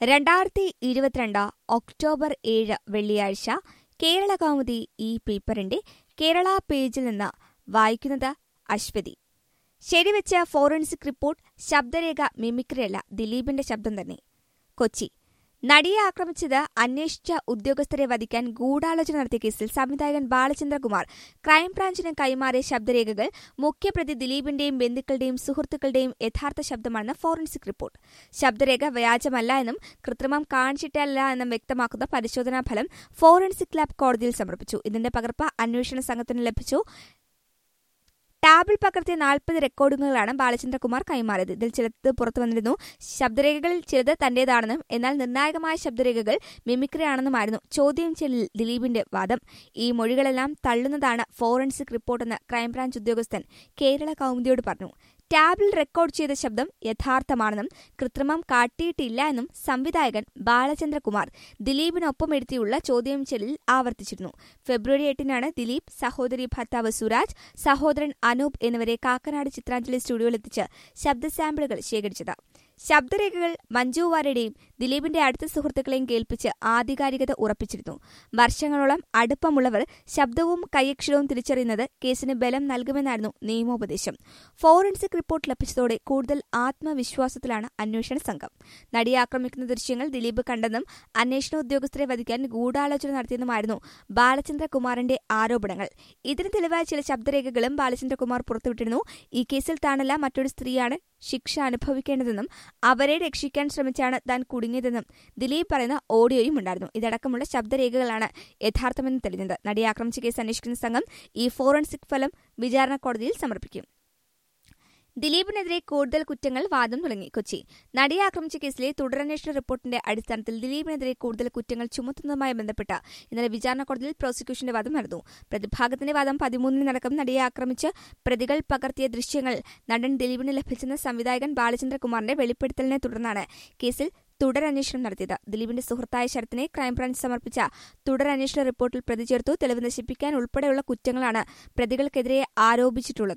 രണ്ടായിരത്തി ഇരുപത്തിരണ്ട് ഒക്ടോബർ ഏഴ് വെള്ളിയാഴ്ച കേരള കൗമുദി ഈ പേപ്പറിന്റെ കേരള പേജിൽ നിന്ന് വായിക്കുന്നത് അശ്വതി ശരിവെച്ച ഫോറൻസിക് റിപ്പോർട്ട് ശബ്ദരേഖ മിമിക്രിയല്ല ദിലീപിന്റെ ശബ്ദം തന്നെ കൊച്ചി നടിയെ ആക്രമിച്ചത് അന്വേഷിച്ച ഉദ്യോഗസ്ഥരെ വധിക്കാൻ ഗൂഢാലോചന നടത്തിയ കേസിൽ സംവിധായകൻ ബാലചന്ദ്രകുമാർ ക്രൈംബ്രാഞ്ചിന് കൈമാറിയ ശബ്ദരേഖകൾ മുഖ്യപ്രതി ദിലീപിന്റെയും ബന്ധുക്കളുടെയും സുഹൃത്തുക്കളുടെയും യഥാർത്ഥ ശബ്ദമാണെന്ന് ഫോറൻസിക് റിപ്പോർട്ട് ശബ്ദരേഖ വ്യാജമല്ല എന്നും കൃത്രിമം കാണിച്ചിട്ടല്ല എന്നും വ്യക്തമാക്കുന്ന പരിശോധനാ ഫലം ഫോറൻസിക് ലാബ് കോടതിയിൽ സമർപ്പിച്ചു ഇതിന്റെ പകർപ്പ് അന്വേഷണ സംഘത്തിന് ലഭിച്ചു ടാബിൽ പകർത്തിയ നാൽപ്പത് റെക്കോർഡിങ്ങുകളാണ് ബാലചന്ദ്രകുമാർ കൈമാറിയത് ഇതിൽ ചിലത് പുറത്തു വന്നിരുന്നു ശബ്ദരേഖകളിൽ ചിലത് തന്റേതാണെന്നും എന്നാൽ നിർണായകമായ ശബ്ദരേഖകൾ മിമിക്രിയാണെന്നുമായിരുന്നു ചോദ്യം ചെയ്യലിൽ ദിലീപിന്റെ വാദം ഈ മൊഴികളെല്ലാം തള്ളുന്നതാണ് ഫോറൻസിക് റിപ്പോർട്ടെന്ന് ക്രൈംബ്രാഞ്ച് ഉദ്യോഗസ്ഥൻ കേരള കൗമുദിയോട് പറഞ്ഞു ടാബിൽ റെക്കോർഡ് ചെയ്ത ശബ്ദം യഥാർത്ഥമാണെന്നും കൃത്രിമം കാട്ടിയിട്ടില്ല എന്നും സംവിധായകൻ ബാലചന്ദ്രകുമാർ ദിലീപിനൊപ്പം എഴുത്തിയുള്ള ചോദ്യം ചെയ്യലിൽ ആവർത്തിച്ചിരുന്നു ഫെബ്രുവരി എട്ടിനാണ് ദിലീപ് സഹോദരി ഭർത്താവ് സുരാജ് സഹോദരൻ അനൂപ് എന്നിവരെ കാക്കനാട് ചിത്രാഞ്ജലി സ്റ്റുഡിയോയിലെത്തിച്ച് ശബ്ദ സാമ്പിളുകൾ ശേഖരിച്ചത് ശബ്ദരേഖകൾ മഞ്ജു വാര്യയുടെയും ദിലീപിന്റെ അടുത്ത സുഹൃത്തുക്കളെയും കേൾപ്പിച്ച് ആധികാരികത ഉറപ്പിച്ചിരുന്നു വർഷങ്ങളോളം അടുപ്പമുള്ളവർ ശബ്ദവും കൈയക്ഷരവും തിരിച്ചറിയുന്നത് കേസിന് ബലം നൽകുമെന്നായിരുന്നു നിയമോപദേശം ഫോറൻസിക് റിപ്പോർട്ട് ലഭിച്ചതോടെ കൂടുതൽ ആത്മവിശ്വാസത്തിലാണ് അന്വേഷണ സംഘം നടിയെ ആക്രമിക്കുന്ന ദൃശ്യങ്ങൾ ദിലീപ് കണ്ടെന്നും അന്വേഷണ ഉദ്യോഗസ്ഥരെ വധിക്കാൻ ഗൂഢാലോചന നടത്തിയെന്നുമായിരുന്നു ബാലചന്ദ്രകുമാറിന്റെ ആരോപണങ്ങൾ ഇതിന് തെളിവായ ചില ശബ്ദരേഖകളും ബാലചന്ദ്രകുമാർ പുറത്തുവിട്ടിരുന്നു ഈ കേസിൽ താനല്ല മറ്റൊരു സ്ത്രീയാണ് ശിക്ഷ അനുഭവിക്കേണ്ടതെന്നും അവരെ രക്ഷിക്കാൻ ശ്രമിച്ചാണ് താൻ കുടുങ്ങിയതെന്നും ദിലീപ് പറയുന്ന ഓഡിയോയും ഉണ്ടായിരുന്നു ഇതടക്കമുള്ള ശബ്ദരേഖകളാണ് യഥാർത്ഥമെന്ന് തെളിഞ്ഞത് നടിയെ ആക്രമിച്ച കേസ് അന്വേഷിക്കുന്ന സംഘം ഈ ഫോറൻസിക് ഫലം വിചാരണ കോടതിയിൽ സമർപ്പിക്കും ദിലീപിനെതിരെ കൂടുതൽ കുറ്റങ്ങൾ വാദം തുടങ്ങി കൊച്ചി നടിയെ ആക്രമിച്ച കേസിലെ തുടരന്വേഷണ റിപ്പോർട്ടിന്റെ അടിസ്ഥാനത്തിൽ ദിലീപിനെതിരെ കൂടുതൽ കുറ്റങ്ങൾ ചുമത്തുന്നതുമായി ബന്ധപ്പെട്ട് ഇന്നലെ വിചാരണ കോടതിയിൽ പ്രോസിക്യൂഷന്റെ വാദം നടന്നു പ്രതിഭാഗത്തിന്റെ വാദം പതിമൂന്നിന് നടക്കും നടിയെ ആക്രമിച്ച് പ്രതികൾ പകർത്തിയ ദൃശ്യങ്ങൾ നടൻ ദിലീപിന് ലഭിച്ചെന്ന സംവിധായകൻ ബാലചന്ദ്രകുമാറിന്റെ വെളിപ്പെടുത്തലിനെ തുടർന്നാണ് കേസിൽ തുടരന്വേഷണം നടത്തിയത് ദിലീപിന്റെ സുഹൃത്തായ ശരത്തിനെ ക്രൈംബ്രാഞ്ച് സമർപ്പിച്ച തുടരന്വേഷണ റിപ്പോർട്ടിൽ പ്രതി ചേർത്തു തെളിവ് നശിപ്പിക്കാൻ ഉൾപ്പെടെയുള്ള കുറ്റങ്ങളാണ് പ്രതികൾക്കെതിരെ ആരോപിച്ചിട്ടുള്ളത്